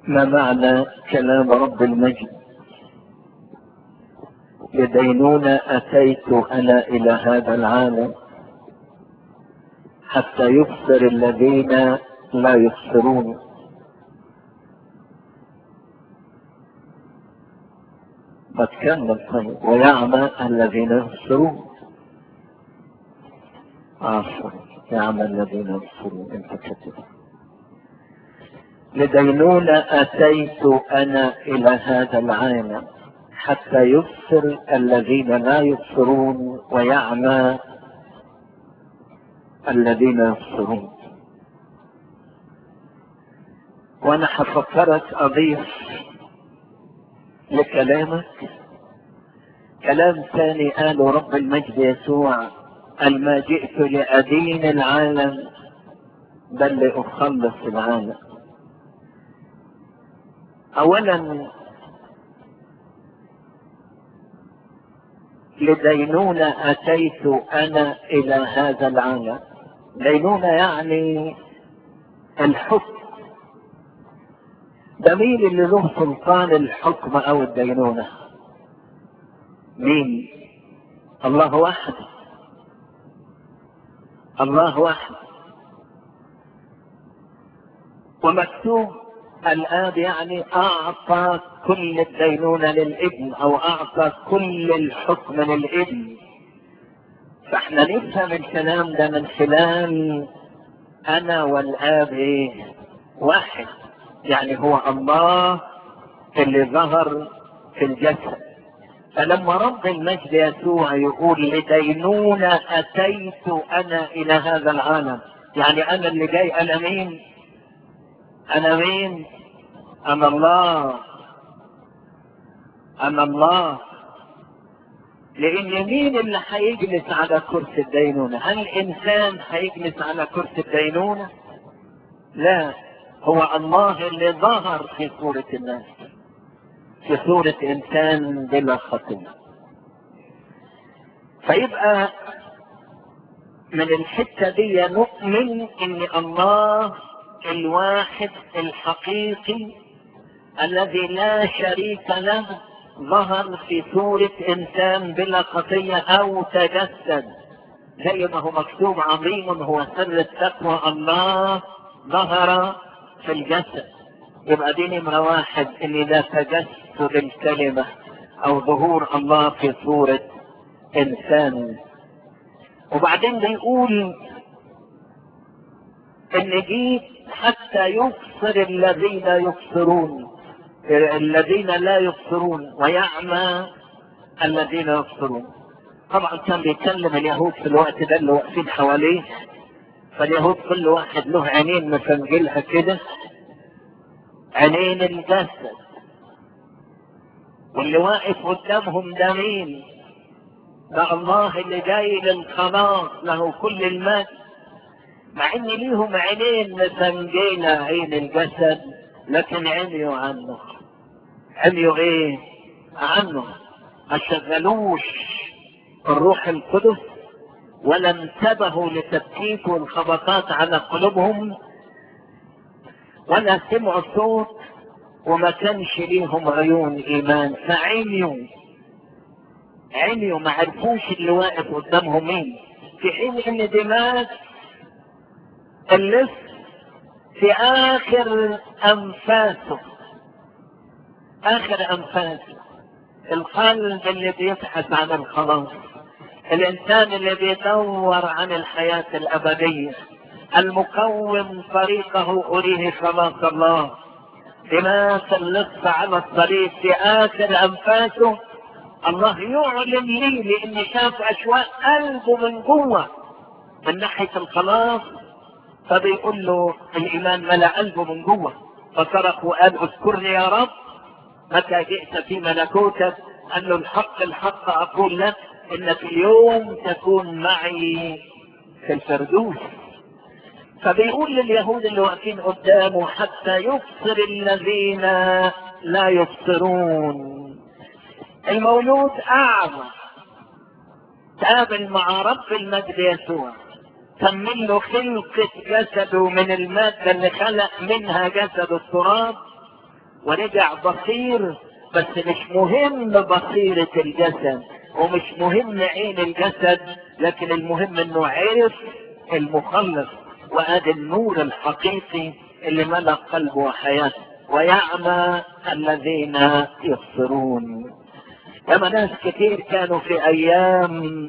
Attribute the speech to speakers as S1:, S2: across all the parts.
S1: ما معنى كلام رب المجد لدينونة أتيت أنا إلى هذا العالم حتى يبصر الذين لا يبصرون بتكمل طيب ويعمى الذين يبصرون عفوا يعمى الذين يبصرون انت كتب لدينونة أتيت أنا إلى هذا العالم حتى يبصر الذين لا يبصرون ويعمى الذين يبصرون وانا هفكرك اضيف لكلامك كلام ثاني قاله رب المجد يسوع قال ما جئت لأدين العالم بل لأخلص العالم أولا لدينونة أتيت أنا إلى هذا العالم دينونة يعني الحكم ده مين اللي له سلطان الحكم أو الدينونة مين الله واحد الله واحد ومكتوب الآب يعني أعطى كل الدينونة للابن أو أعطى كل الحكم للابن فاحنا نفهم الكلام ده من خلال أنا والآب إيه؟ واحد يعني هو الله اللي ظهر في الجسد فلما رب المجد يسوع يقول لدينونة أتيت أنا إلى هذا العالم يعني أنا اللي جاي أنا مين؟ أنا مين؟ أنا الله أنا الله لأن مين اللي هيجلس على كرسي الدينونة؟ هل إنسان هيجلس على كرسي الدينونة؟ لا هو الله اللي ظهر في صورة الناس في صورة إنسان بلا خطية فيبقى من الحتة دي نؤمن إن الله الواحد الحقيقي الذي لا شريك له ظهر في صورة إنسان بلا خطية أو تجسد زي ما هو مكتوب عظيم هو سر التقوى الله ظهر في الجسد يبقى دي نمرة واحد ان ده تجسد الكلمة او ظهور الله في صورة انسان وبعدين بيقول ان جيت حتى يبصر الذين يبصرون الذين لا يبصرون ويعمى الذين يبصرون طبعا كان بيتكلم اليهود في الوقت ده اللي واقفين حواليه فاليهود كل واحد له عينين مسنجلها كده عينين الجسد واللي واقف قدامهم ده مين ده الله اللي جاي للخلاص له كل المجد مع ان ليهم عينين مسنجلة عين الجسد لكن عميوا عنه عميوا ايه عنه ما شغلوش الروح القدس ولا انتبهوا لتبكيك والخبطات على قلوبهم ولا سمعوا الصوت وما كانش ليهم عيون ايمان فعميوا عميوا ما عرفوش اللي واقف قدامهم مين في حين ان دماغ اللص في اخر انفاسه اخر انفاسه القلب اللي بيبحث عن الخلاص الانسان اللي بيدور عن الحياة الابدية المقوم طريقه اريه خلاص الله دماغ اللص على الطريق في اخر انفاسه الله يعلن لي لاني شاف اشواق قلبه من جوه من ناحية الخلاص فبيقول له الايمان ملا قلبه من جوه فصرخ وقال اذكرني يا رب متى جئت في ملكوتك قال له الحق الحق اقول لك انك اليوم تكون معي في الفردوس فبيقول لليهود اللي واقفين قدامه حتى يبصر الذين لا يبصرون المولود اعمى تقابل مع رب المجد يسوع كمل له خلقة جسده من المادة اللي خلق منها جسد التراب ورجع بصير بس مش مهم بصيرة الجسد ومش مهم عين الجسد لكن المهم انه عرف المخلص وادي النور الحقيقي اللي ملأ قلبه وحياته ويعمى الذين يبصرون لما ناس كتير كانوا في ايام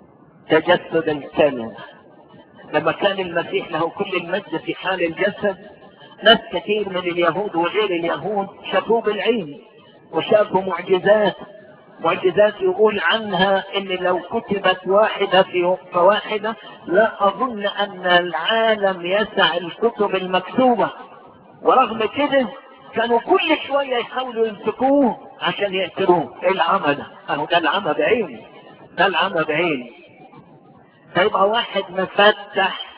S1: تجسد الكلمة لما كان المسيح له كل المجد في حال الجسد ناس كثير من اليهود وغير اليهود شافوه بالعين وشافوا معجزات معجزات يقول عنها ان لو كتبت واحدة في وقت واحدة لا اظن ان العالم يسع الكتب المكتوبة ورغم كده كانوا كل شوية يحاولوا يمسكوه عشان يقتلوه ايه العمى ده اهو ده العمى بعيني ده العمى بعيني فيبقى واحد مفتح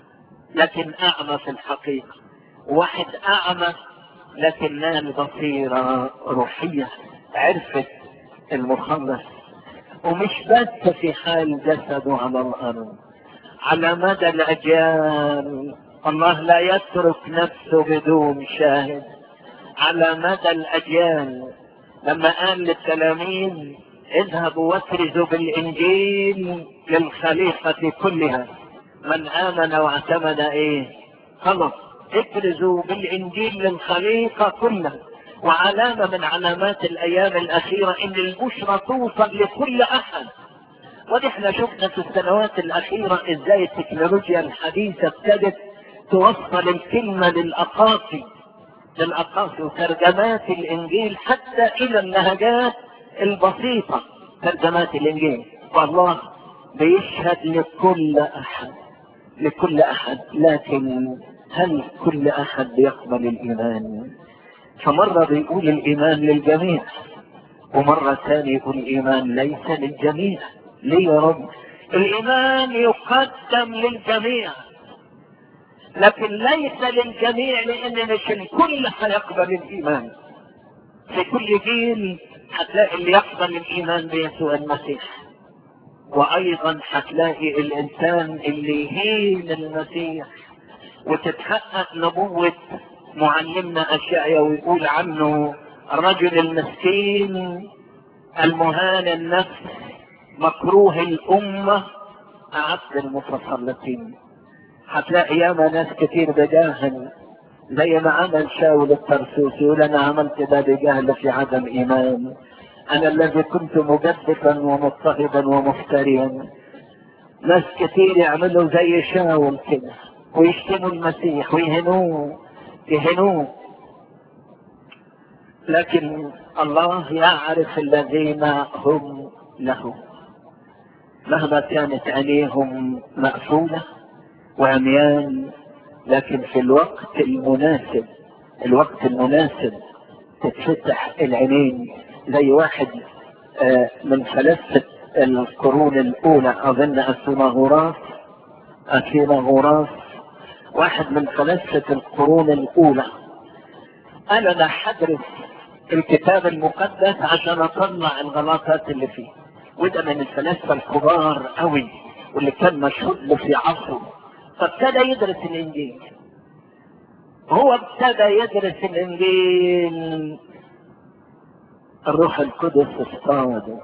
S1: لكن اعمى في الحقيقة واحد اعمى لكن نال بصيرة روحية عرفت المخلص ومش بس في حال جسده على الارض على مدى الاجيال الله لا يترك نفسه بدون شاهد على مدى الاجيال لما قال للتلاميذ اذهبوا وافرزوا بالانجيل للخليقة كلها من امن واعتمد ايه خلص افرزوا بالانجيل للخليقة كلها وعلامة من علامات الايام الاخيرة ان البشرى توصل لكل احد ودي احنا شفنا في السنوات الاخيرة ازاي التكنولوجيا الحديثة ابتدت توصل الكلمة للاقاصي للاقاصي وترجمات الانجيل حتى الى اللهجات البسيطة ترجمات الانجيل والله بيشهد لكل احد لكل احد لكن هل كل احد يقبل الايمان فمرة بيقول الايمان للجميع ومرة ثانية يقول الايمان ليس للجميع ليه يا رب الايمان يقدم للجميع لكن ليس للجميع لان مش الكل هيقبل الايمان في كل جيل هتلاقي اللي يقبل الايمان بيسوع المسيح وايضا هتلاقي الانسان اللي يهين المسيح وتتحقق نبوة معلمنا اشعيا ويقول عنه الرجل المسكين المهان النفس مكروه الامة اعز المتسلطين هتلاقي ياما ناس كتير بجاهل زي ما عمل شاول الترسوسي يقول انا عملت ده بجهل في عدم ايمان انا الذي كنت مجدفا ومضطهدا ومفتريا ناس كتير يعملوا زي شاول كده ويشتموا المسيح ويهنوه يهنوه لكن الله يعرف الذين هم له مهما كانت عينيهم مقفولة وعميان لكن في الوقت المناسب الوقت المناسب تتفتح العينين زي واحد آه من فلسفة القرون الأولى أظن أثيناغوراس أثيناغوراس واحد من فلسفة القرون الأولى أنا لا حدرس الكتاب المقدس عشان أطلع الغلطات اللي فيه وده من الفلاسفة الكبار قوي واللي كان مشهور له في عصره فابتدى يدرس الإنجيل هو ابتدى يدرس الإنجيل الروح القدس اصطاده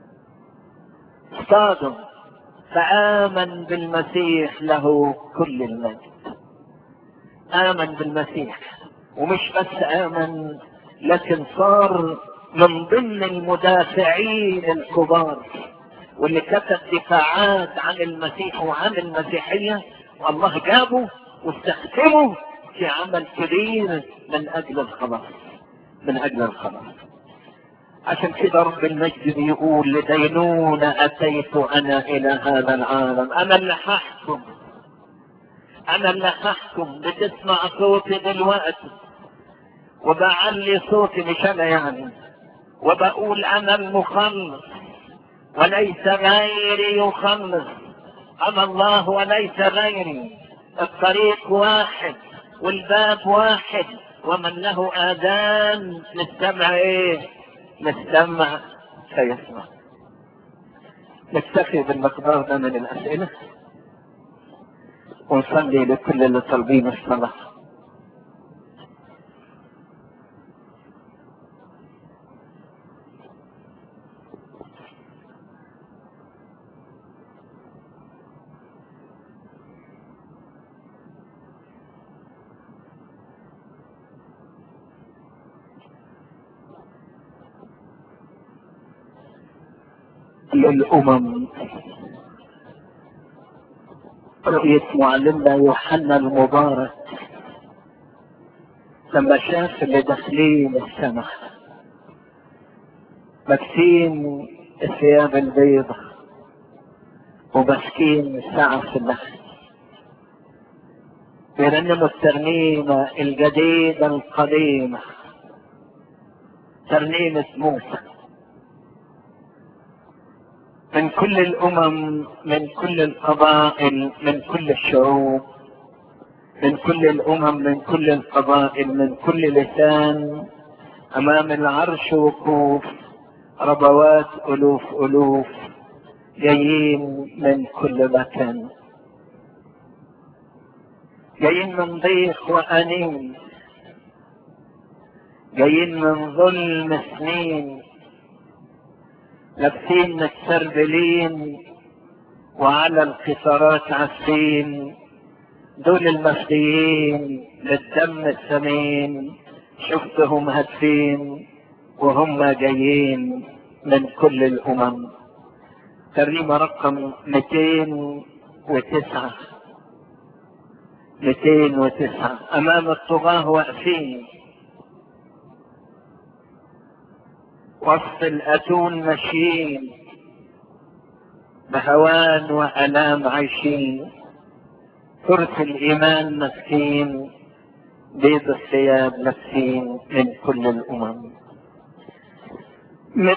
S1: اصطاده فآمن بالمسيح له كل المجد آمن بالمسيح ومش بس آمن لكن صار من ضمن المدافعين الكبار واللي كتب دفاعات عن المسيح وعن المسيحية والله جابه واستخدمه في عمل كبير من أجل الخلاص من أجل الخلاص عشان كده رب المجد بيقول لدينون أتيت أنا إلى هذا العالم أنا اللي هحكم أنا اللي هحكم بتسمع صوتي دلوقتي وبعلي صوتي مش أنا يعني وبقول أنا المخلص وليس غيري يخلص أنا الله وليس غيري الطريق واحد والباب واحد ومن له آذان نستمع إيه نستمع فيسمع نكتفي بالمقدار ده من الأسئلة ونصلي لكل اللي طالبين الصلاة كل الامم رؤية معلمنا يوحنا المبارك لما شاف اللي داخلين السماء ماسكين الثياب البيضة وماسكين الساعة في النخل يرنموا الترنيمة الجديدة القديمة ترنيمة موسى من كل الأمم من كل القبائل من كل الشعوب من كل الأمم من كل القبائل من كل لسان أمام العرش وقوف ربوات ألوف ألوف جايين من كل مكان جايين من ضيق وأنين جايين من ظلم سنين لابسين متسربلين وعلى القصارات عاسين دول المفديين للدم الثمين شفتهم هادفين وهم جايين من كل الأمم ترنيمة رقم 209 209 أمام الطغاة واقفين وسط الأتون ماشيين بهوان وألام عايشين كرس الإيمان مسكين بيض الثياب لابسين من كل الأمم من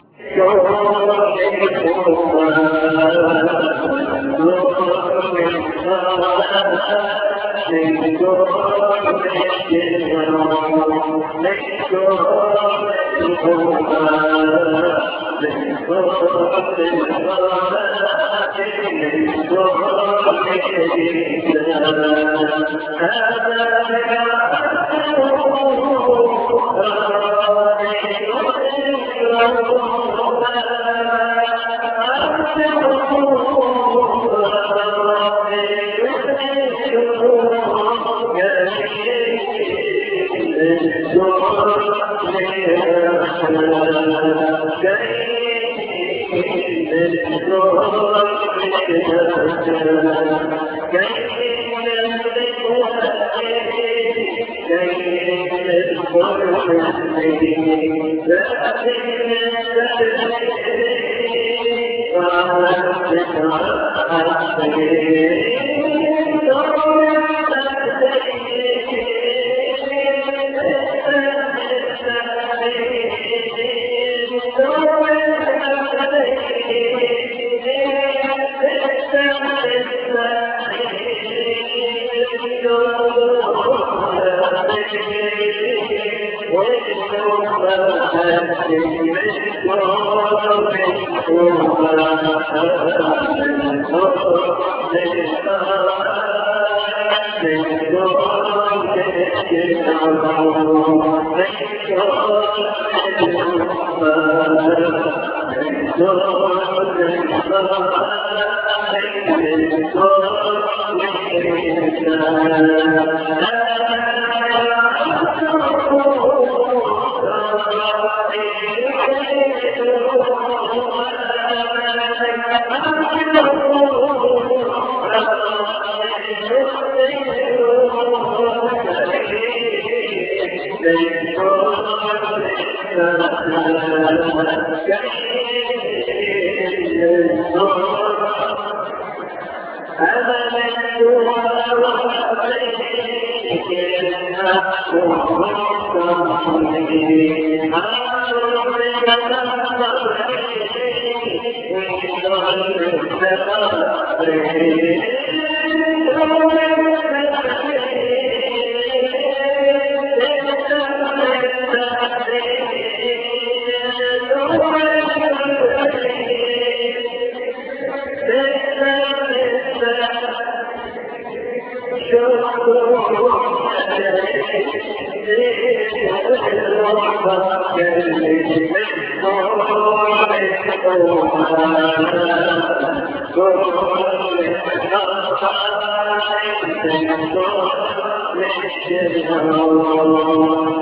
S2: Thank you.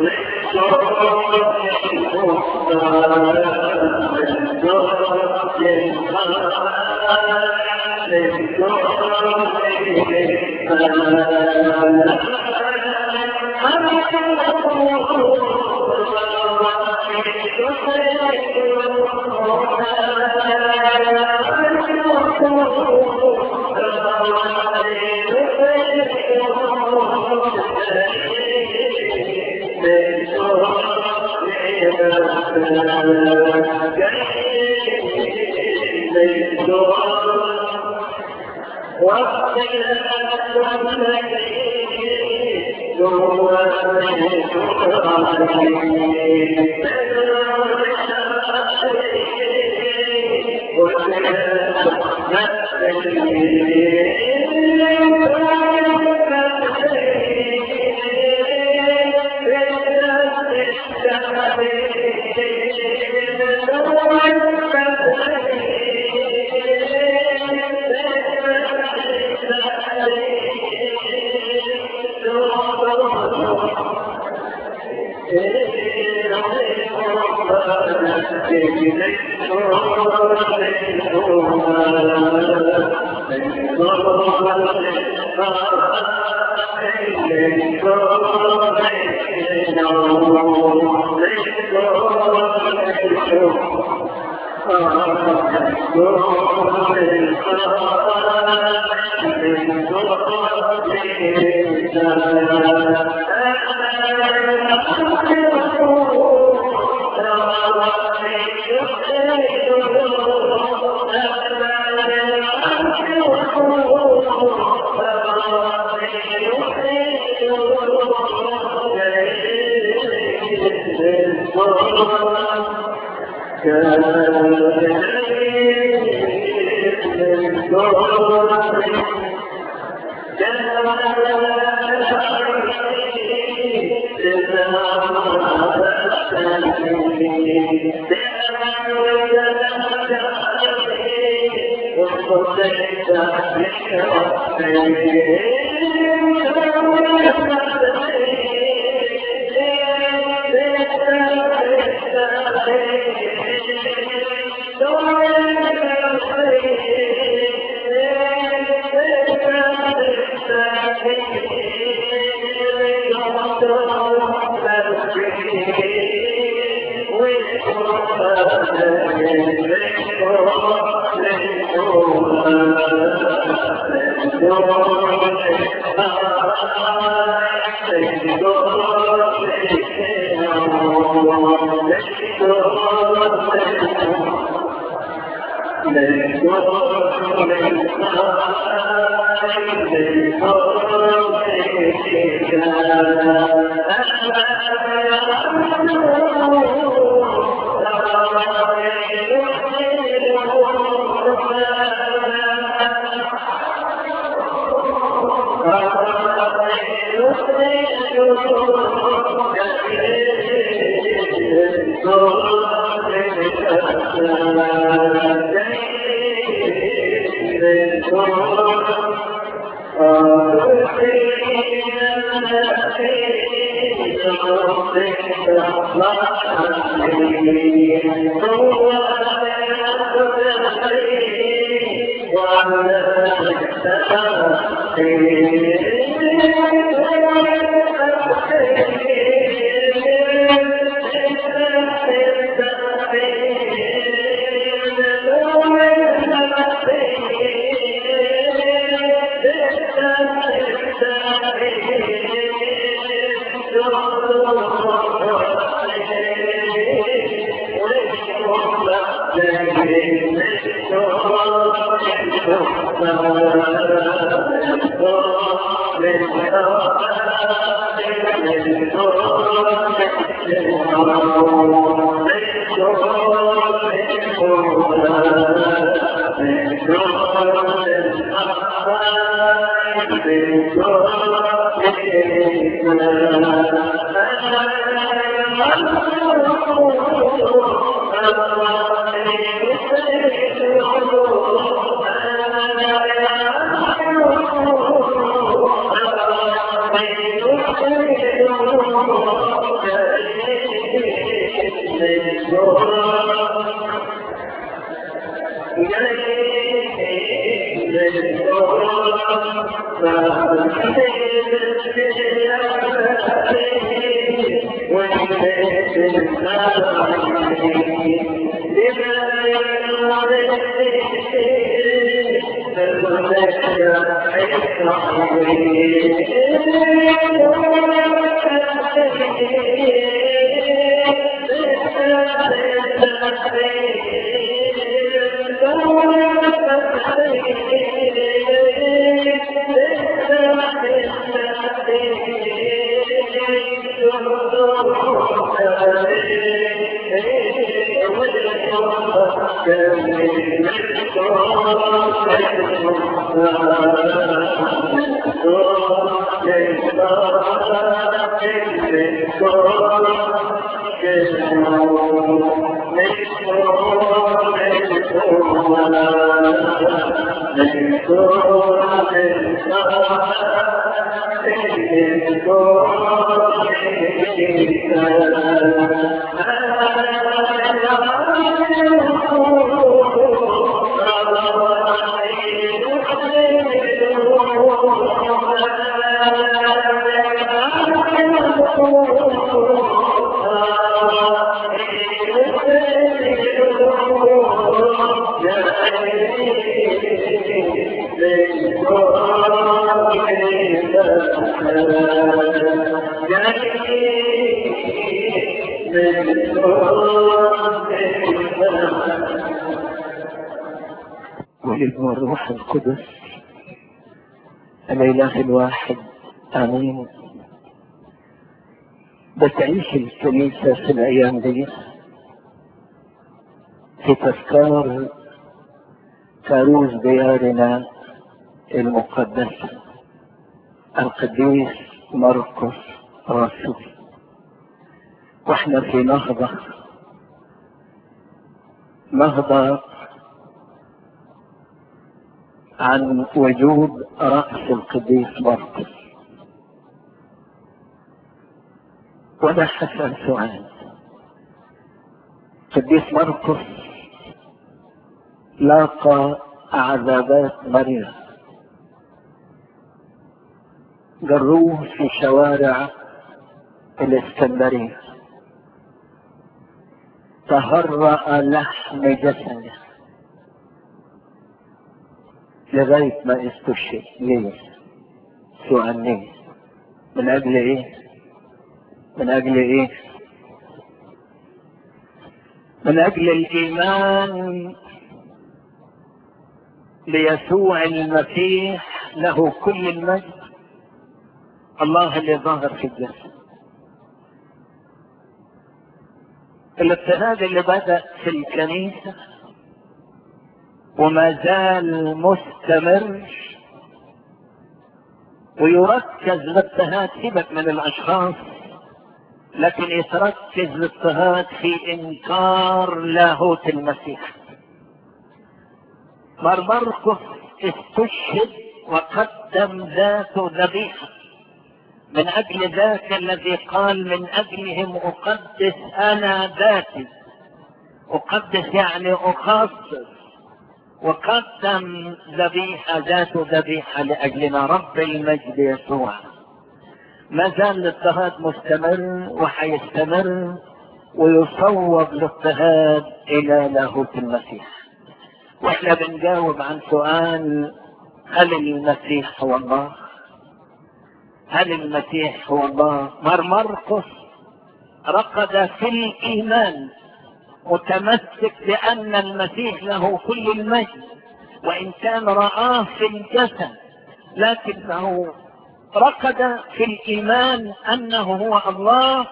S2: Thank you.
S1: والابن والروح القدس الاله الواحد امين بتعيش الكنيسة في الايام دي في تذكار كاروز ديارنا المقدسة القديس مرقس رسول واحنا في نهضة نهضة عن وجود رأس القديس مرقس وأنا حسأل سؤال القديس مرقس لاقى عذابات مريرة جروه في شوارع الاسكندرية تهرأ لحم جسده لغاية ما استشهد ليه؟ سؤال ليه؟ من أجل إيه؟ من أجل إيه؟ من أجل الإيمان ليسوع المسيح له كل المجد الله اللي ظهر في الجسد الاضطهاد اللي بدأ في الكنيسة وما زال مستمر ويركز الاضطهاد سيبك من الاشخاص لكن يتركز الاضطهاد في انكار لاهوت المسيح مرمرقس استشهد وقدم ذاته ذبيحه من اجل ذاك الذي قال من اجلهم اقدس انا ذاتي اقدس يعني اخصص وقدم ذبيحة ذات ذبيحة لأجلنا رب المجد يسوع ما زال الاضطهاد مستمر وحيستمر ويصوب الاضطهاد إلى لاهوت المسيح واحنا بنجاوب عن سؤال هل المسيح هو الله هل المسيح هو الله مرمرقس رقد في الإيمان متمسك بأن المسيح له كل المجد وإن كان رآه في الجسد لكنه رقد في الإيمان أنه هو الله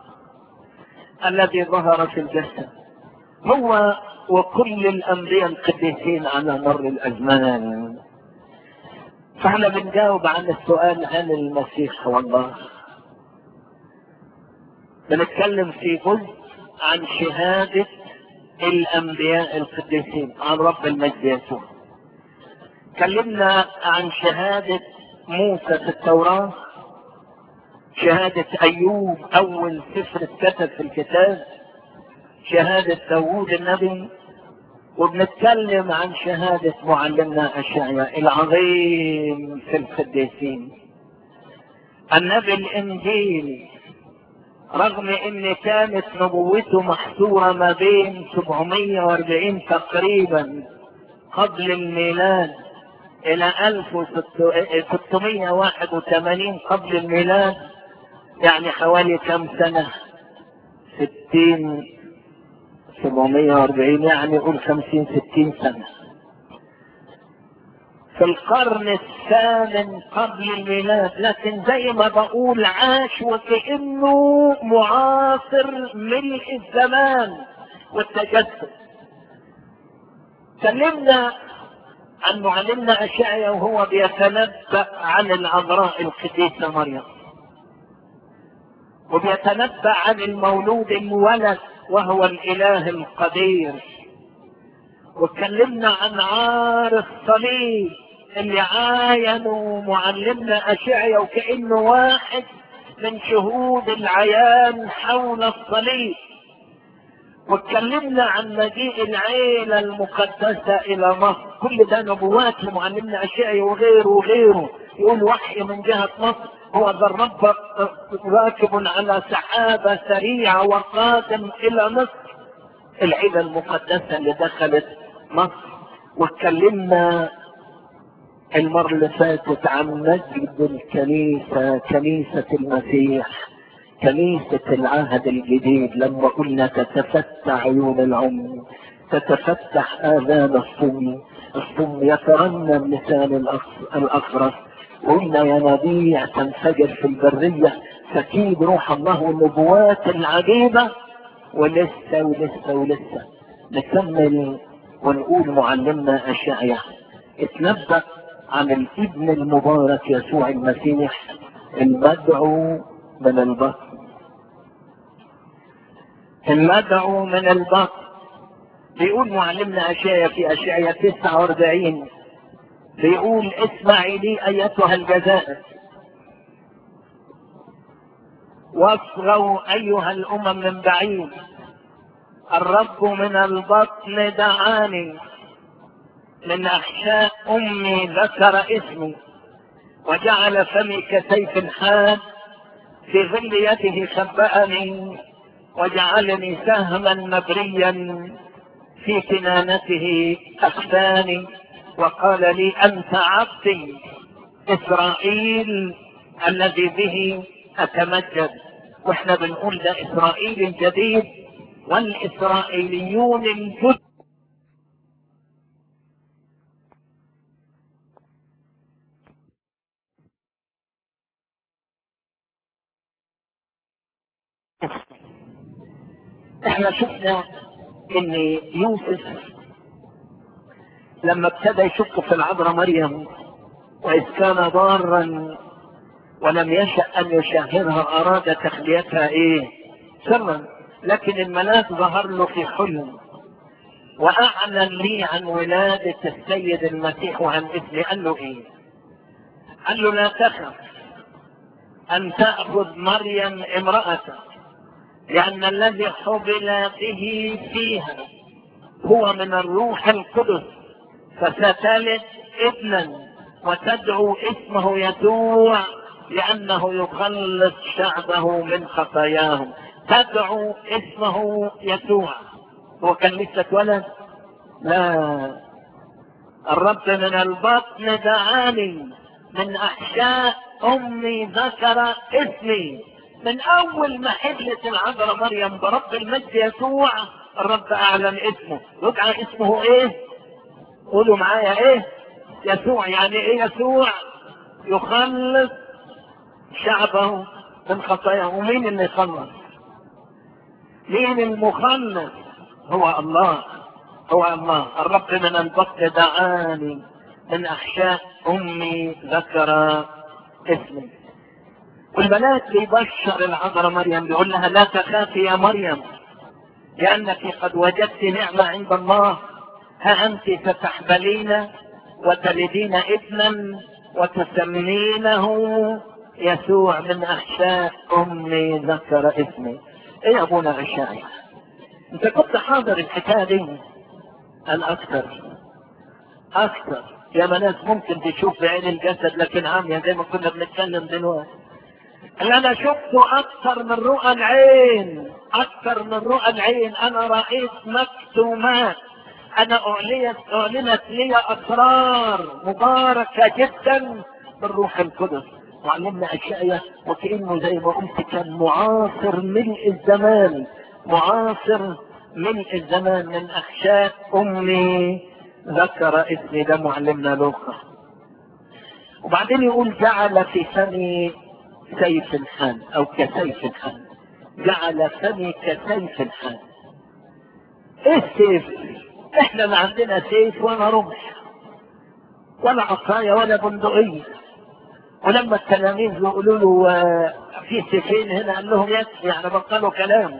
S1: الذي ظهر في الجسد هو وكل الأنبياء القديسين على مر الأزمان فاحنا بنجاوب عن السؤال هل المسيح هو الله بنتكلم في جزء عن شهادة الأنبياء القديسين عن رب المجد يسوع تكلمنا عن شهادة موسى في التوراة شهادة أيوب أول سفر اتكتب في الكتاب شهادة داوود النبي وبنتكلم عن شهادة معلمنا أشعيا العظيم في القديسين النبي الإنجيل رغم ان كانت نبوته محصورة ما بين 740 تقريبا قبل الميلاد الى 1681 قبل الميلاد يعني حوالي كم سنة 60 740 يعني قول 50 60 سنة في القرن الثامن قبل الميلاد لكن زي ما بقول عاش وكأنه معاصر ملء الزمان والتجسد كلمنا عن معلمنا أشعيا وهو بيتنبأ عن العذراء القديسة مريم وبيتنبأ عن المولود المولد وهو الإله القدير واتكلمنا عن عار الصليب اللي عاينوا معلمنا أشعيا وكأنه واحد من شهود العيان حول الصليب واتكلمنا عن مجيء العيلة المقدسة إلى مصر كل ده نبوات لمعلمنا أشعيا وغيره وغيره يقول وحي من جهة مصر هو ذا الرب راكب على سحابة سريعة وقادم إلى مصر العيلة المقدسة اللي دخلت مصر واتكلمنا المرة اللي فاتت عن مجد الكنيسة كنيسة المسيح كنيسة العهد الجديد لما قلنا تتفتح عيون العمي تتفتح آذان الصم الصم يترنم لسان الأخرس قلنا يا نبيع تنفجر في البرية تكيد روح الله والنبوات العجيبة ولسه ولسه ولسه نكمل ونقول معلمنا أشعيا اتنبأ عن الابن المبارك يسوع المسيح المدعو من البطن المدعو من البطن بيقول معلمنا أشعيا في أشعيا 49 بيقول اسمعي لي أيتها الجزائر واصغوا أيها الأمم من بعيد الرب من البطن دعاني من أحشاء أمي ذكر اسمي وجعل فمي كسيف حاد في ظل يده خبأني وجعلني سهما مبريا في كنانته أخفاني وقال لي أنت عبدي إسرائيل الذي به أتمجد واحنا بنقول ده إسرائيل الجديد والإسرائيليون الجدد احنا شفنا ان يوسف لما ابتدى يشك في العذراء مريم واذ كان ضارا ولم يشأ ان يشهرها اراد تخليتها ايه سرا لكن الملاك ظهر له في حلم واعلن لي عن ولادة السيد المسيح وعن اسمي قال له ايه قال له لا تخف ان تأخذ مريم امرأتك لأن الذي حبل به فيها هو من الروح القدس فستلد ابنا وتدعو اسمه يسوع لأنه يخلص شعبه من خطاياهم تدعو اسمه يسوع هو كان لسه اتولد لا الرب من البطن دعاني من أحشاء أمي ذكر اسمي من اول ما حبلت العذراء مريم برب المجد يسوع الرب اعلن اسمه يدعى اسمه ايه قولوا معايا ايه يسوع يعني ايه يسوع يخلص شعبه من خطاياه ومين اللي يخلص مين المخلص هو الله هو الله الرب من البطن دعاني من احشاء امي ذكر اسمي والملاك بيبشر العذراء مريم بيقول لها لا تخافي يا مريم لأنك قد وجدت نعمة عند الله ها أنت ستحبلين وتلدين ابنا وتسمينه يسوع من احشاء امي ذكر اسمي ايه يا ابونا اشعيا انت كنت حاضر الحكايه دي الاكثر اكثر يا ناس ممكن تشوف بعين الجسد لكن عامية زي ما كنا بنتكلم دلوقتي اللي انا شفته اكثر من رؤى العين اكثر من رؤى العين انا رأيت مكتومات انا اعلنت اعلنت لي اسرار مباركة جدا بالروح القدس وعلمنا اشياء وكانه زي ما قلت كان معاصر ملء الزمان معاصر ملء الزمان من اخشاء امي ذكر اسمي ده معلمنا لوقا وبعدين يقول جعل في فمي سيف الحان او كسيف الحان جعل فمي كسيف الحان ايه السيف احنا ما عندنا سيف ولا رمح ولا عصاية ولا بندقية ولما التلاميذ يقولوا له آه، في سيفين هنا قال لهم يكفي يعني بطلوا كلام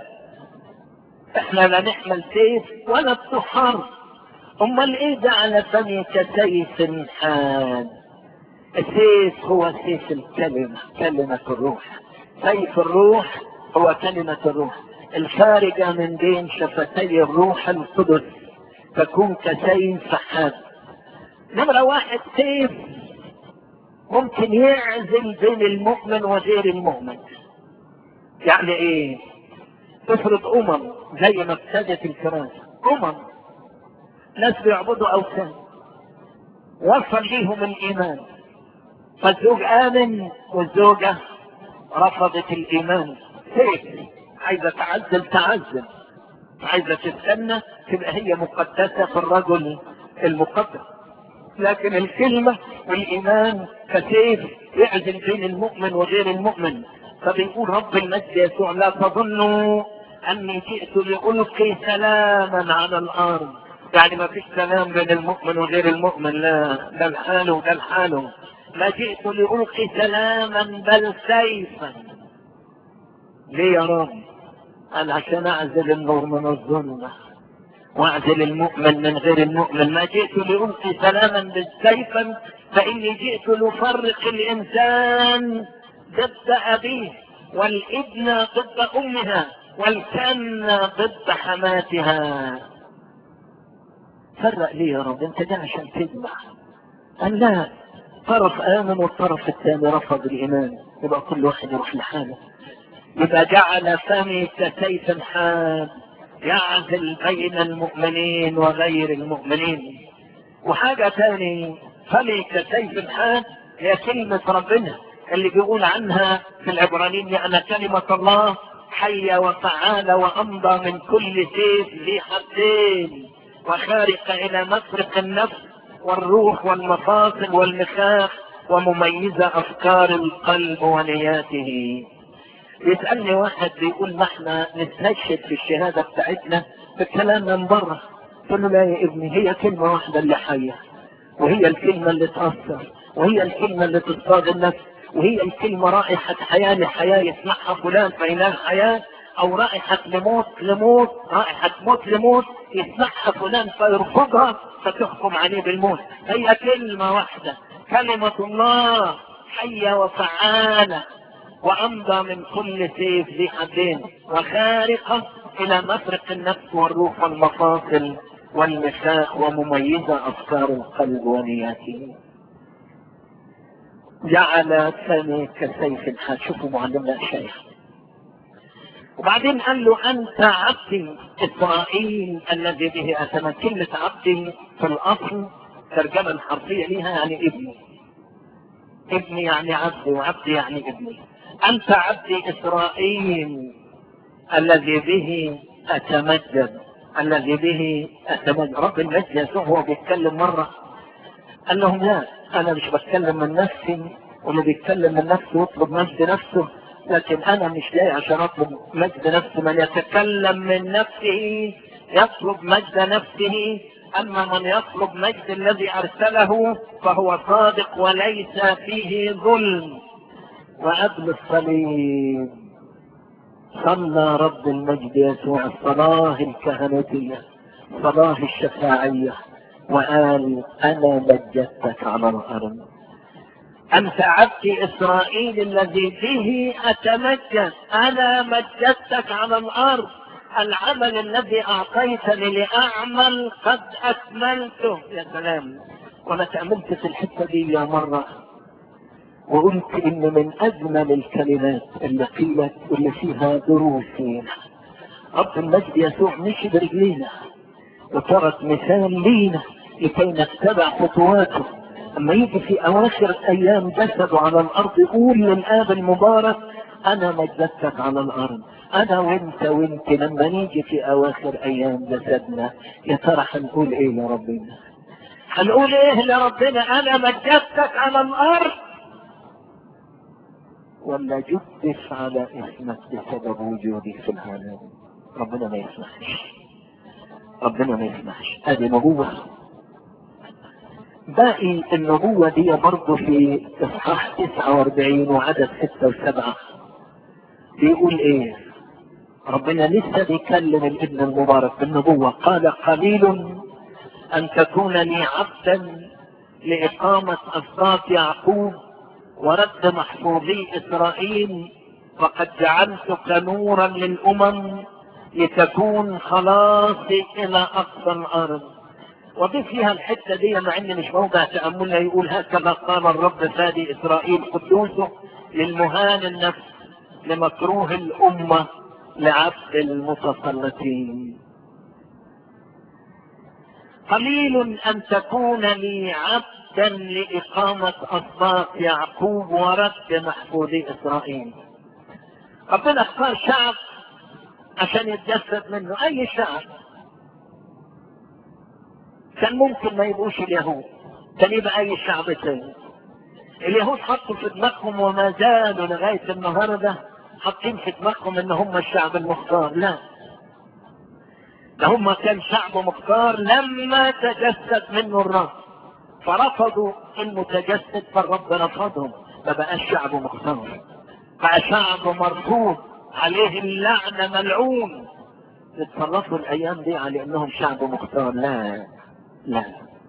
S1: احنا لا نحمل سيف ولا الصحار امال ايه جعل فمي كسيف حاد السيف هو سيف الكلمة كلمة الروح سيف الروح هو كلمة الروح الخارجة من بين شفتي الروح القدس تكون كسيف حاد نمرة واحد سيف ممكن يعزل بين المؤمن وغير المؤمن يعني ايه تفرض امم زي ما ابتدت الكراسة امم ناس بيعبدوا اوثان وصل ليهم الايمان فالزوج امن والزوجة رفضت الايمان سيف عايزة تعزل تعزل عايزة تستنى تبقى هي مقدسة في الرجل المقدس لكن الكلمة والإيمان كسيف يعزل بين المؤمن وغير المؤمن فبيقول رب المجد يسوع لا تظنوا أني جئت لألقي سلاما على الأرض يعني ما فيش سلام بين المؤمن وغير المؤمن لا ده الحال وده الحال ما جئت لألقي سلاما بل سيفا ليه يا رب قال عشان أعزل النور من الظلمة واعزل المؤمن من غير المؤمن ما جئت لألقي سلاما بالسيفا فإني جئت لأفرق الإنسان ضد أبيه والابن ضد أمها والكن ضد حماتها فرق ليه يا رب انت ده عشان تجمع قال لا طرف آمن والطرف الثاني رفض الإيمان يبقى كل واحد يروح لحاله يبقى جعل فمي كسيف حاد يعزل بين المؤمنين وغير المؤمنين وحاجة تاني فمي كسيف حاد هي كلمة ربنا اللي بيقول عنها في العبرانيين لأن كلمة الله حية وفعالة وأمضى من كل سيف ذي حدين وخارقة إلى مفرق النفس والروح والمفاصل والمخاخ ومميزة أفكار القلب ونياته يسألني واحد بيقول ما احنا نستشهد في الشهادة بتاعتنا بالكلام من بره قلت له لا يا ابني هي كلمة واحدة اللي حية وهي الكلمة اللي تأثر وهي الكلمة اللي تصطاد النفس وهي الكلمة رائحة حياة لحياة يسمعها فلان فينال حياة أو رائحة لموت لموت رائحة موت لموت يسمعها فلان فيرفضها فتحكم عليه بالموت هي كلمة واحدة كلمة الله حية وفعالة وأمضى من كل سيف ذي حدين وخارقة إلى مفرق النفس والروح والمفاصل والمساخ ومميزة أفكار القلب ونياته جعل فمي كسيف حاد شوفوا معلمنا الشيخ وبعدين قال له أنت عبدي إسرائيل الذي به أتمت كلمة عبدي في الأصل ترجمة الحرفية ليها يعني ابني ابني يعني عبدي وعبدي يعني ابني أنت عبدي إسرائيل الذي به أتمجد الذي به أتمجد رب المجد يسوع هو بيتكلم مرة قال لهم لا أنا مش بتكلم من نفسي واللي بيتكلم من نفسه يطلب مجد نفسه لكن أنا مش جاي عشان أطلب مجد نفسي من يتكلم من نفسه يطلب مجد نفسه أما من يطلب مجد الذي أرسله فهو صادق وليس فيه ظلم وقبل الصليب صلى رب المجد يسوع الصلاة الكهنوتية صلاة الشفاعية وقال أنا مجدتك على الأرض انت عبد اسرائيل الذي به اتمجد انا مجدتك على الارض العمل الذي اعطيتني لاعمل قد اكملته يا سلام وانا تأملت في الحتة دي يا مرة وقلت ان من اجمل الكلمات اللي قيلت واللي فيها دروس فينا رب المجد يسوع مشي برجلينا وترك مثال لينا لكي نتبع خطواته اما يجي في اواخر ايام جسده على الارض يقول للاب المبارك انا مجدتك على الارض انا وانت وانت لما نيجي في اواخر ايام جسدنا يا ترى هنقول ايه يا ربنا هنقول ايه لربنا انا مجدتك على الارض ولا جدف على اسمك بسبب وجودي في العالم ربنا ما يسمحش ربنا ما يسمحش ادي نبوة باقي النبوة دي برضه في اصحاح 49 وعدد 6 و7 بيقول ايه ربنا لسه بيكلم الابن المبارك بالنبوة قال قليل ان تكون لي عبدا لاقامة اسباط يعقوب ورد محفوظي اسرائيل وقد جعلتك نورا للامم لتكون خلاصي الى اقصى الارض وضيف فيها الحتة دي مع ان مش موضع تأملنا يقول هكذا قال الرب فادي اسرائيل قدوسه للمهان النفس لمكروه الامة لعبد المتسلطين قليل ان تكون لي عبدا لاقامة اسباط يعقوب ورد محفوظي اسرائيل ربنا اختار شعب عشان يتجسد منه اي شعب كان ممكن ما يبقوش اليهود كان يبقى اي شعب تاني اليهود حطوا في دماغهم وما زالوا لغاية النهاردة حاطين في دماغهم ان هم الشعب المختار لا ده هم كان شعب مختار لما تجسد منه الرب فرفضوا المتجسد فالرب رفضهم ما بقاش شعب مختار بقى شعب مرفوض عليه اللعنة ملعون اتصرفوا الايام دي على انهم شعب مختار لا لا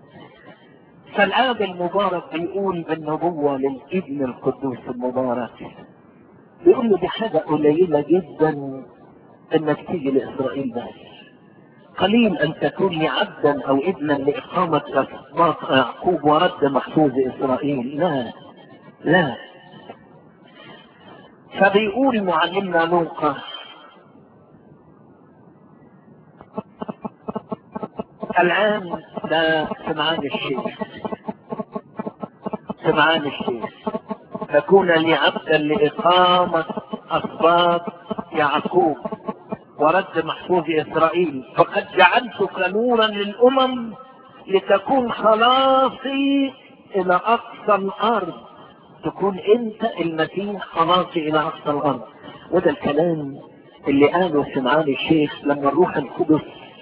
S1: فالاب المبارك بيقول بالنبوة للابن القدوس المبارك بيقول له دي حاجة قليلة جدا انك تيجي لاسرائيل بس قليل ان تكون لي عبدا او ابنا لاقامة اسباط يعقوب ورد محفوظ اسرائيل لا لا فبيقول معلمنا لوقا الآن ده سمعان الشيخ سمعان الشيخ تكون لي عبدا لإقامة أسباط يعقوب ورد محفوظ إسرائيل فقد جعلتك نورا للأمم لتكون خلاصي إلى أقصى الأرض تكون أنت المسيح خلاصي إلى أقصى الأرض وده الكلام اللي قاله سمعان الشيخ لما الروح القدس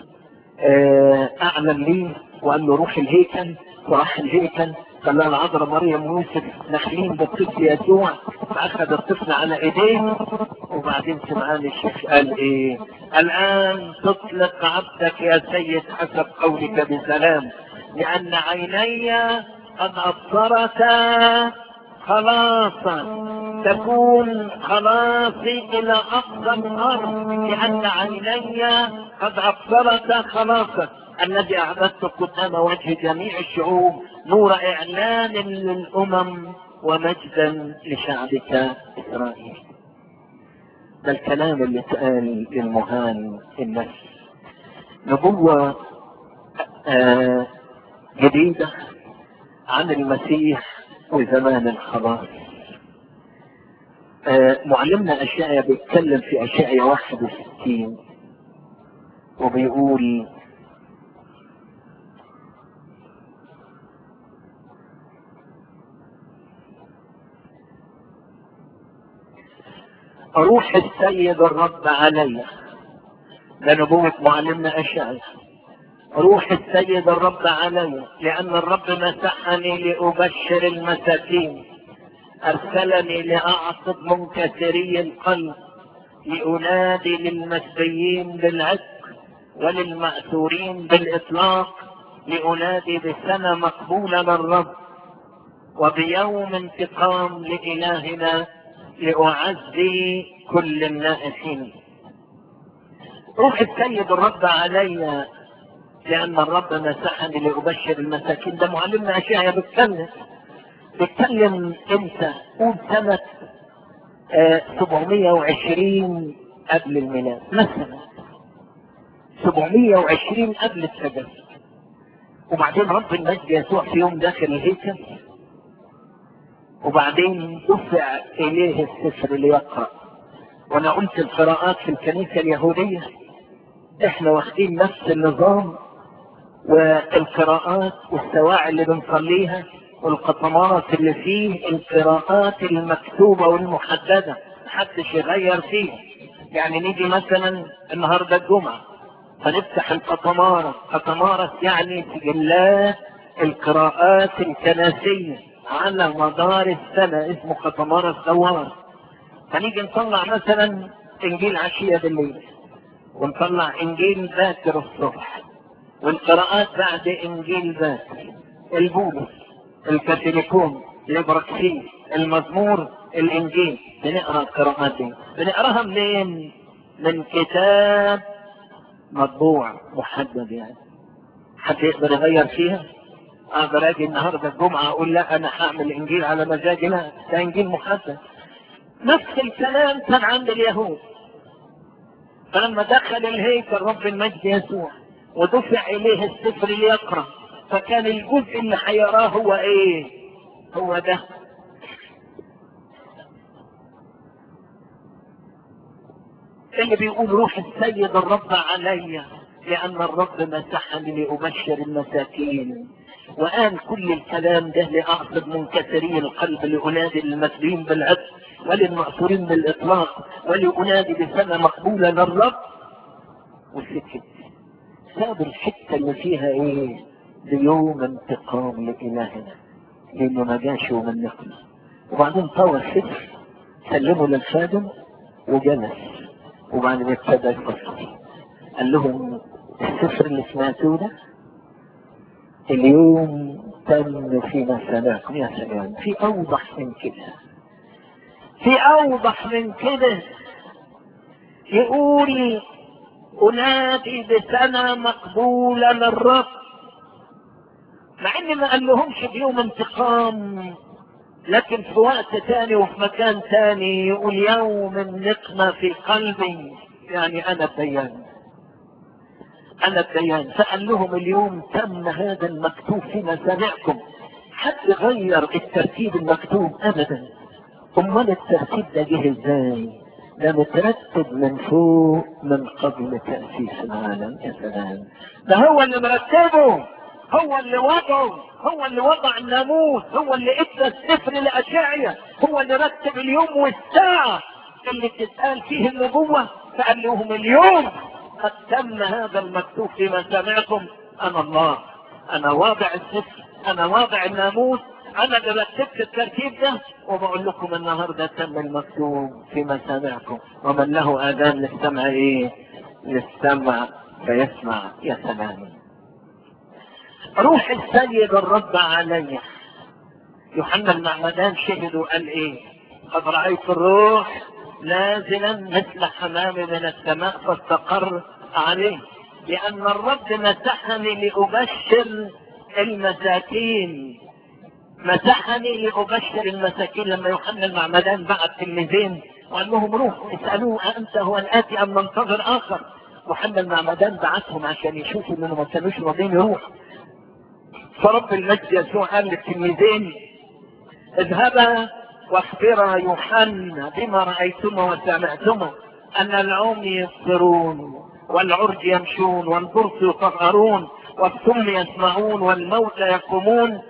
S1: اعلن ليه وقال له روح الهيكل وراح الهيكل خلى العذراء مريم ويوسف داخلين بالطفل يسوع فاخذ الطفل على ايديه وبعدين سمعان الشيخ قال ايه الان تطلق عبدك يا سيد حسب قولك بسلام لان عيني قد ابصرتا خلاصا تكون خلاصي الى اقصى الارض لان عيني قد ابصرت خلاصا الذي اعددت قدام وجه جميع الشعوب نور اعلان للامم ومجدا لشعبك اسرائيل ده الكلام اللي اتقال للمهان النفس نبوة آه جديدة عن المسيح وزمان الخلاص آه معلمنا أشعيا بيتكلم في أشعيا 61 وبيقول روح السيد الرب علي ده نبوة معلمنا أشعيا روح السيد الرب علي لأن الرب مسحني لأبشر المساكين أرسلني لأعصب منكسري القلب لأنادي للمسبيين بالعتق وللمأسورين بالإطلاق لأنادي بسنة مقبولة للرب وبيوم انتقام لإلهنا لأعزي كل النائحين روح السيد الرب علي لأن الرب مسحني لأبشر المساكين ده معلمنا أشياء بيتكلم بيتكلم امتى؟ قول سنة آه 720 قبل الميلاد مثلا 720 قبل التجسد وبعدين رب المجد يسوع في يوم داخل الهيكل وبعدين دفع اليه السفر ليقرا وانا قلت القراءات في الكنيسه اليهوديه احنا واخدين نفس النظام والقراءات والسواعي اللي بنصليها والقطمات اللي فيه القراءات المكتوبه والمحدده محدش يغير فيها يعني نيجي مثلا النهارده الجمعه فنفتح القطمارة قطمارة يعني سجلات القراءات الكنسية على مدار السنة اسمه قطمارة الثوار فنيجي نطلع مثلا انجيل عشية بالليل ونطلع انجيل باكر الصبح والقراءات بعد انجيل باكر البولس الكاثوليكون الابراكسيس المزمور الانجيل بنقرا القراءات دي بنقراها منين؟ من كتاب مطبوع محدد يعني حد يقدر يغير فيها اقدر اجي النهارده الجمعه اقول لا انا هعمل انجيل على مزاجي لا ده انجيل محدد نفس الكلام كان عند اليهود فلما دخل الهيكل رب المجد يسوع ودفع اليه السفر ليقرا فكان الجزء اللي هيراه هو ايه هو ده اللي بيقول روح السيد الرب علي لأن الرب مسحني لأبشر المساكين وقال كل الكلام ده لأعصب منكسري القلب لأنادي المسلمين بالعدل وللمأسورين بالإطلاق ولأنادي بسنة مقبولة للرب وسكت ساب الحتة اللي فيها إيه ليوم انتقام لإلهنا لأنه ما جاش يوم النقمة وبعدين طوى السفر سلمه للخادم وجلس وبعدين ابتدى القصة قال لهم السفر اللي سمعتوه ده اليوم تم في مسامعكم يا سلام في اوضح من كده في اوضح من كده يقول انادي بسنة مقبولة للرب مع ان ما قال لهمش بيوم انتقام لكن في وقت تاني وفي مكان تاني يقول يوم النقمة في قلبي يعني أنا الديان أنا الديان فقال لهم اليوم تم هذا المكتوب في مسامعكم حد غير الترتيب المكتوب أبدا أمال الترتيب ده جه إزاي؟ ده مترتب من فوق من قبل تأسيس العالم يا سلام ده هو اللي مرتبه هو اللي وضعه هو اللي وضع الناموس هو اللي ادى السفر لاشعيا هو اللي رتب اليوم والساعه اللي تتقال فيه النبوه فقال لهم اليوم قد تم هذا المكتوب في مسامعكم انا الله انا واضع السفر انا واضع الناموس انا اللي رتبت الترتيب ده وبقول لكم النهارده تم المكتوب في مسامعكم ومن له اذان للسمع ايه للسمع فيسمع يا سلام روح السيد الرب علي يوحنا المعمدان شهد وقال ايه قد رأيت الروح نازلا مثل حمام من السماء فاستقر عليه لأن الرب مسحني لأبشر المساكين مسحني لأبشر المساكين لما يوحنا المعمدان بعت تلميذين وقال لهم روحوا اسألوه أنت هو الآتي أم ننتظر آخر يوحنا المعمدان بعتهم عشان يشوفوا انهم ما كانوش راضيين يروحوا فرب المجد يسوع قال للتلميذين اذهبا واخبرا يوحنا بما رايتما وسمعتما ان العمي يبصرون والعرج يمشون والبرص يطهرون والسم يسمعون والموتى يقومون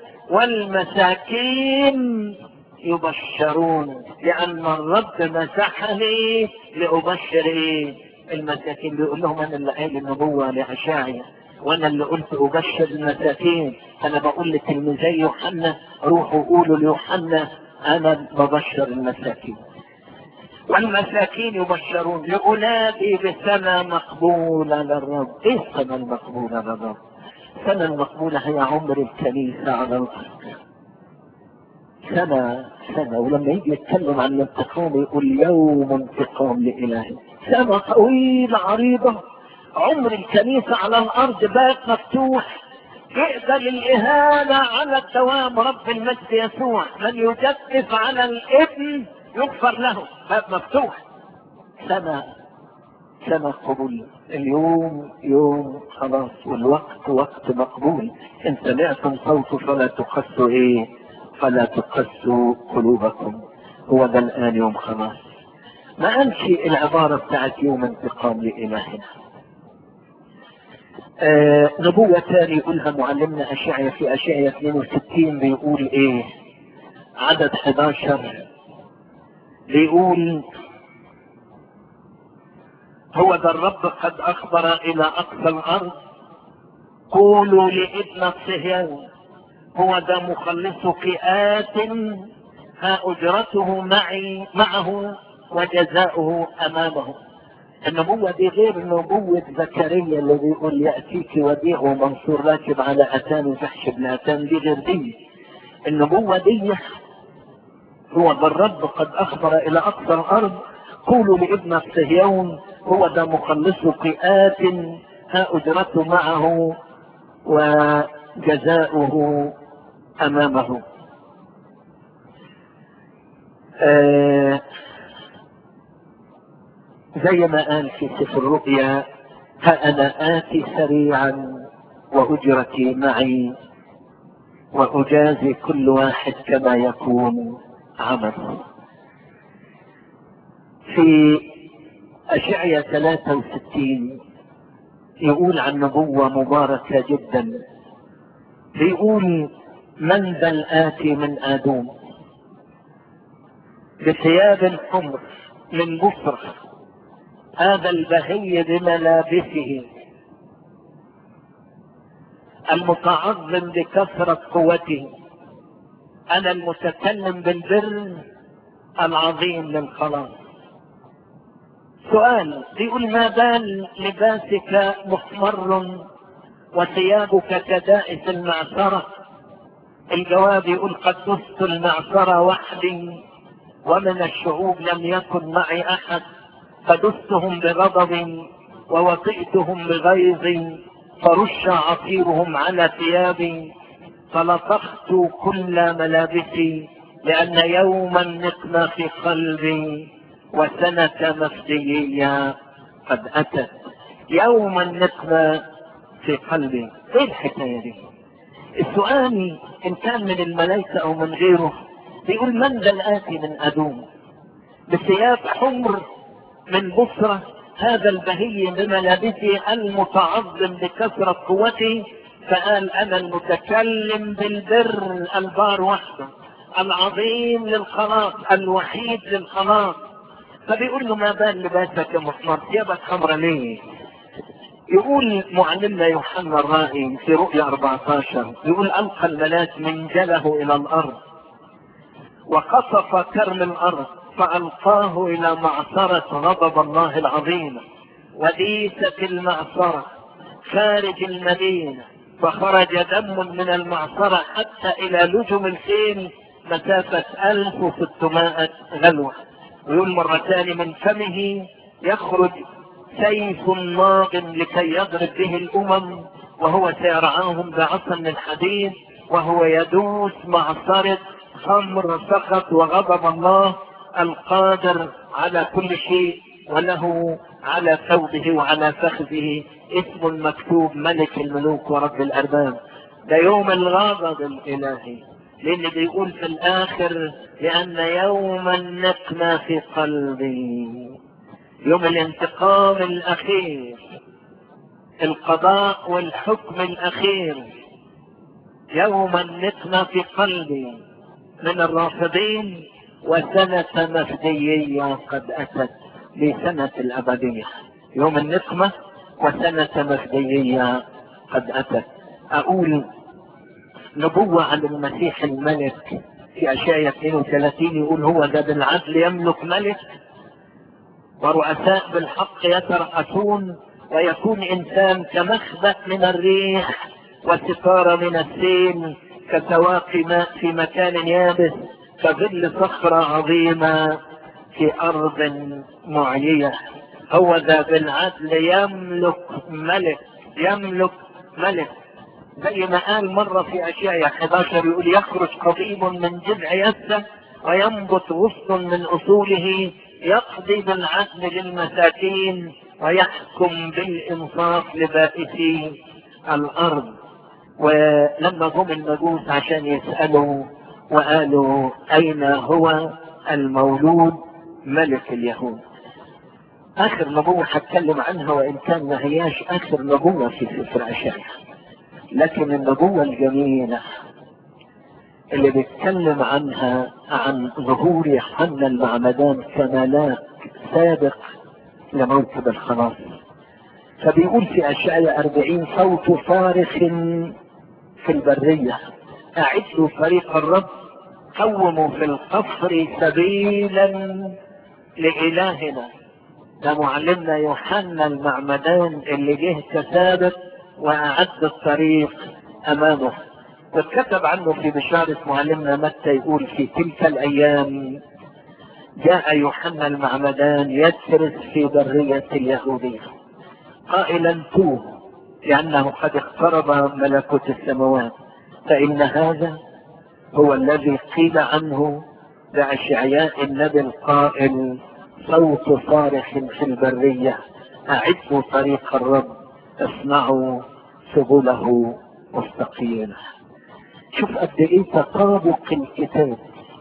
S1: والمساكين يبشرون لان الرب مسحني لابشر ايه المساكين بيقول لهم انا اللي قايل النبوه لاشاعيه وانا اللي قلت ابشر المساكين انا بقول لتلميذي يوحنا روحوا قولوا ليوحنا انا ببشر المساكين والمساكين يبشرون لأولادي بسنة مقبولة للرب ايه السنة المقبولة للرب السنة المقبولة هي عمر الكنيسة على الأرض سنة سنة ولما يجي يتكلم عن الانتقام يقول يوم انتقام لإلهي سنة طويلة عريضة عمر الكنيسة على الأرض بات مفتوح يقبل الإهانة على الدوام رب المجد يسوع من يجدف على الابن يغفر له باب مفتوح سنة سنة قبول اليوم يوم خلاص والوقت وقت مقبول ان سمعتم صوته فلا تقسوا ايه فلا تقسوا قلوبكم هو ده الان يوم خلاص ما قالش العبارة بتاعت يوم انتقام لإلهنا آه نبوة تاني يقولها معلمنا أشعيا في أشعيا 62 بيقول إيه عدد 11 بيقول هو ذا الرب قد أخبر إلى أقصى الأرض قولوا لابن صهيون هو ذا مخلصك آت ها أجرته معي معه وجزاؤه أمامه النبوة دي غير نبوة زكريا اللي بيقول يأتيك وديع ومنصور راكب على أتان وجحش بن أتان دي غير دي النبوة دي هو ذا الرب قد أخبر إلى أقصى الأرض قولوا لابن صهيون هو ذا مخلصك آت ها أجرته معه وجزاؤه أمامه آه زي ما قال في سفر الرؤيا ها أنا آتي سريعا وأجرتي معي وأجازي كل واحد كما يكون عمله في أشعية 63 يقول عن نبوة مباركة جدا بيقول من ذا الآتي من آدوم بثياب حمر من بصر هذا البهي بملابسه المتعظم بكثرة قوته أنا المتكلم بالبر العظيم للخلاص سؤال بيقول ما بال لباسك محمر وثيابك كدائس المعصرة الجواب يقول قد دست المعصرة وحدي ومن الشعوب لم يكن معي أحد فدستهم بغضب ووطئتهم بغيظ فرش عصيرهم في ثيابي فلطخت كل ملابسي لأن يوم النقمة في قلبي وسنة مفديية قد أتت يوم النقمة في قلبي ايه الحكاية دي السؤال ان كان من الملائكة او من غيره بيقول من ذا الآتي من أدوم بثياب حمر من بصرة هذا البهي بملابسه المتعظم بكثرة قوته فقال أنا المتكلم بالبر البار وحده العظيم للخلاص الوحيد للخلاص فبيقول له ما بال لباسك يا محمر ثيابك حمرا ليه يقول معلمنا يوحنا الرائي في رؤيا 14 يقول ألقى الملاك منجله إلى الأرض وقصف كرم الأرض فألقاه إلى معصرة غضب الله العظيم وديست المعصرة خارج المدينة فخرج دم من المعصرة حتى إلى لجم الخيل مسافة 1600 غلوة ويقول مرة ثانية من فمه يخرج سيف ناض لكي يضرب به الأمم وهو سيرعاهم بعصا من حديد وهو يدوس معصرة خمر سخط وغضب الله القادر على كل شيء وله على ثوبه وعلى فخذه اسم مكتوب ملك الملوك ورب الأرباب ده يوم الغضب الإلهي لأن بيقول في الآخر لأن يوم النقمة في قلبي يوم الانتقام الأخير القضاء والحكم الأخير يوم النقمة في قلبي من الرافضين وسنة مفديية قد أتت لسنة الأبدية يوم النقمة وسنة مفديية قد أتت أقول نبوة عن المسيح الملك في أشعية 32 يقول هو ذا بالعدل يملك ملك ورؤساء بالحق يترأسون ويكون إنسان كمخبأ من الريح وستارة من السيل كسواق ماء في مكان يابس كظل صخرة عظيمة في أرض معيية هو ذا بالعدل يملك ملك يملك ملك زي ما قال مرة في أشياء 11 يقول يخرج قضيب من جذع يسه وينبت غصن من أصوله يقضي بالعدل للمساكين ويحكم بالإنصاف لبائسي الأرض ولما جم المجوس عشان يسألوا وقالوا أين هو المولود ملك اليهود آخر نبوة هتكلم عنها وإن كان ما هياش آخر نبوة في سفر أشعياء لكن النبوة الجميلة اللي بيتكلم عنها عن ظهور يوحنا المعمدان كملاك سابق لموكب الخلاص فبيقول في أشعياء أربعين صوت صارخ في البرية أعدوا طريق الرب قوموا في القصر سبيلا لإلهنا ده معلمنا يوحنا المعمدان اللي جه كسابق وأعد الطريق أمامه واتكتب عنه في بشارة معلمنا متى يقول في تلك الأيام جاء يوحنا المعمدان يدرس في برية اليهودية قائلا توه لأنه قد اقترب ملكوت السماوات فإن هذا هو الذي قيل عنه بأشعياء النبي القائل صوت صارخ في البرية أعدوا طريق الرب اصنعوا سبله مستقيمة شوف قد ايه تطابق الكتاب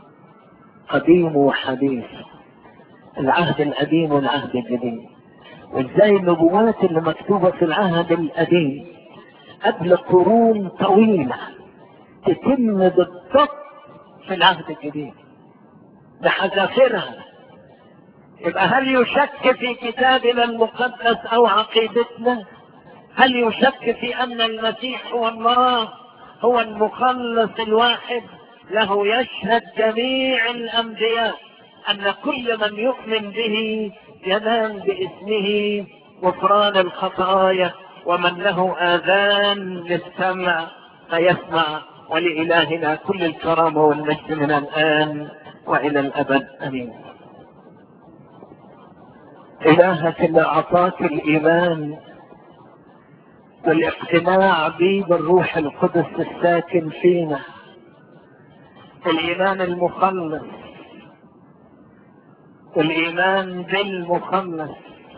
S1: قديم وحديث العهد القديم والعهد الجديد وازاي النبوات اللي مكتوبة في العهد القديم قبل قرون طويلة تتم بالضبط في العهد الجديد بحذافيرها يبقى هل يشك في كتابنا المقدس او عقيدتنا هل يشك في ان المسيح هو الله هو المخلص الواحد له يشهد جميع الانبياء ان كل من يؤمن به ينال باسمه غفران الخطايا ومن له اذان للسمع فيسمع ولالهنا كل الكرامه والمجد من الان والى الابد امين الهك اللي اعطاك الايمان والاقتناع به بالروح القدس الساكن فينا الايمان المخلص الايمان بالمخلص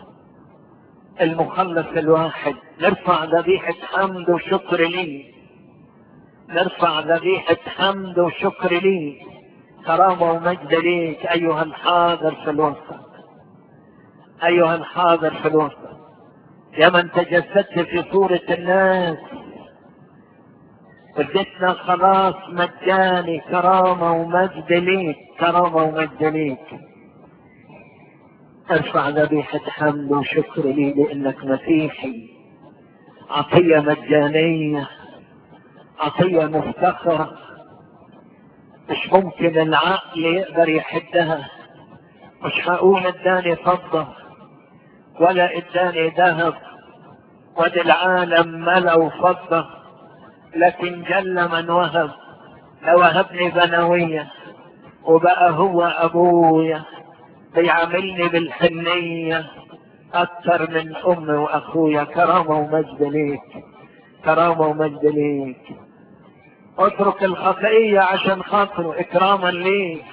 S1: المخلص الواحد نرفع ذبيحة حمد وشكر ليه نرفع ذبيحة حمد وشكر ليه كرامة ومجد ليك أيها الحاضر في الوسط أيها الحاضر في الوسط يا من تجسدت في صورة الناس اديتنا خلاص مجاني كرامة ومجد ليك كرامة ومجد ليك ارفع ذبيحة حمد وشكر لي لانك مسيحي عطية مجانية عطية مفتخرة مش ممكن العقل يقدر يحدها مش هقول اداني فضة ولا اداني ذهب وادي العالم ملا فضة لكن جل من وهب لو وهبني بنوية وبقى هو ابويا بيعاملني بالحنية اكثر من امي واخويا كرامة ومجد ليك كرامة ومجد ليك اترك الخطية عشان خاطره اكراما ليك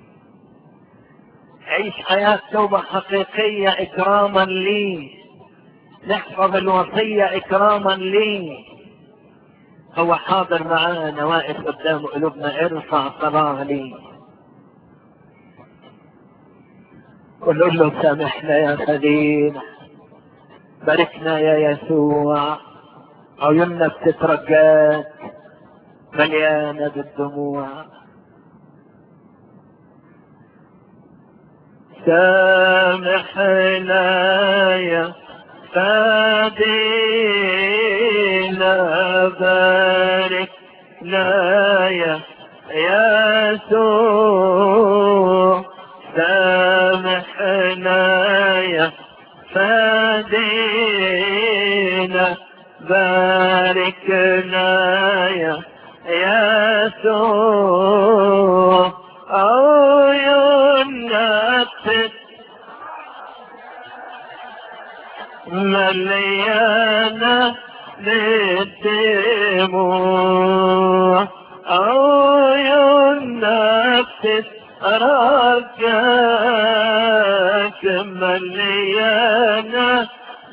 S1: عيش حياة توبة حقيقية اكراما لي نحفظ الوصية اكراما لي هو حاضر معانا واقف قدام قلوبنا ارفع صلاة لي ونقول له سامحنا يا خليل باركنا يا يسوع عيوننا بتترجاك مليانة بالدموع سامحنا يا فادينا باركنا يا يسوع سامحنا يا فادينا باركنا يا يسوع مليانة بالدموع عيون نفس رجاك مليانة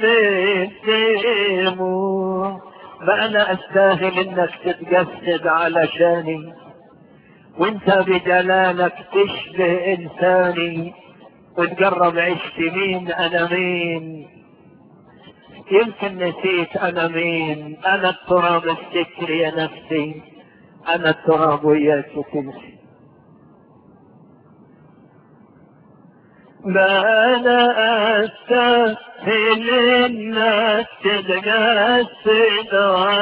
S1: بالدموع ما انا استاهل انك تتجسد علشاني وانت بجلالك تشبه انساني وتجرب عشت مين انا مين يمكن نسيت انا مين انا التراب السكر يا نفسي انا التراب وياك تمشي ما انا استاهل انك تتجسد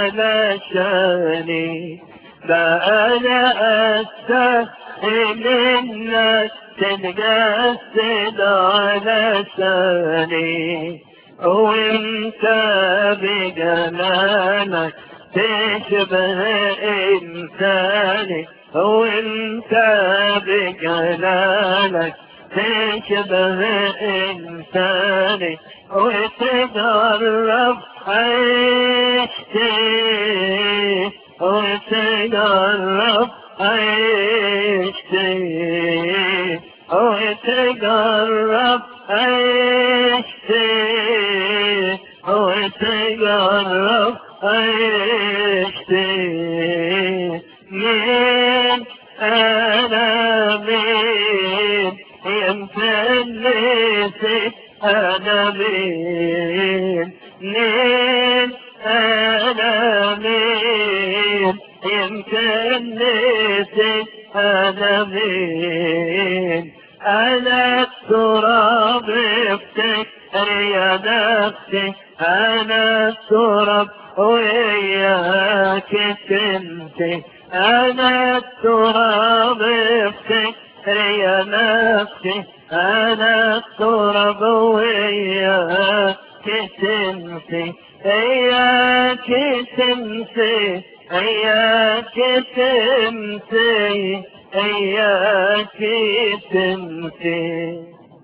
S1: علشاني ما انا استاهل انك تتجسد علشاني وانت بجلالك تشبه انساني وانت بجلالك تشبه انساني وتجرب عيشتي وتجرب عيشتي وتجرب عيشتي وتجرب عيشتي من انا مين يمتلك انا مين مين انا مين يمتلك انا مين انا التراب افتكر يا نفسي انا التراب وياك تمسي انا التراب افتكر يا نفسي انا التراب وياك تمسي اياك تمسي اياك تمسي اياك تمسي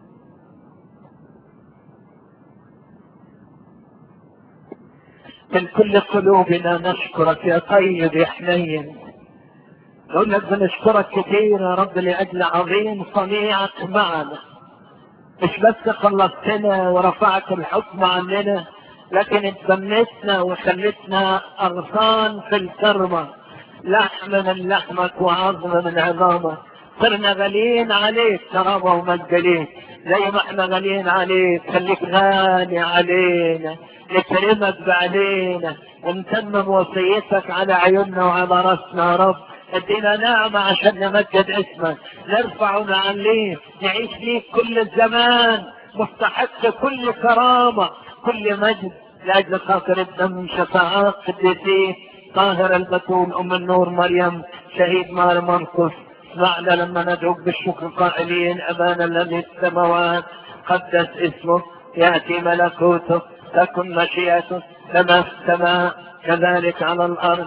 S1: من كل قلوبنا نشكرك يا طيب يا حنين نقول لك بنشكرك كثير يا رب لاجل عظيم صنيعك معنا مش بس خلصتنا ورفعت الحكم عننا لكن اتبنتنا وخلتنا اغصان في الكرمه لحم من لحمك وعظم من عظامك صرنا غاليين عليك كرامه ومجد ليك زي ما احنا غاليين عليك خليك غالي علينا نكرمك بعلينا ونتمم وصيتك على عيوننا وعلى راسنا يا رب ادينا نعمة عشان نمجد اسمك نرفع ونعليه نعيش ليك كل الزمان مستحق كل كرامة كل مجد لأجل خاطر ابن من شفاعات قديسين طاهر البتول أم النور مريم شهيد مار مرقس اسمعنا لما ندعوك بالشكر قائلين أبانا الذي في السماوات قدس اسمه يأتي ملكوته تكن مشيئته كما في السماء كذلك على الأرض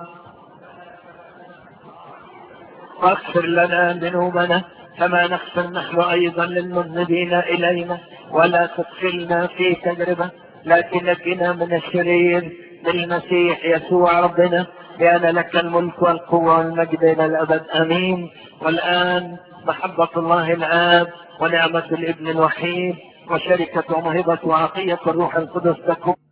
S1: واغفر لنا ذنوبنا كما نغفر نحن أيضا للمذنبين إلينا ولا تدخلنا في تجربة لكن نجنا من الشرير بالمسيح يسوع ربنا لأن لك الملك والقوة والمجد إلى الأبد آمين والآن محبة الله الآب ونعمة الابن الوحيد وشركة ومهبة وعطية الروح القدس تكون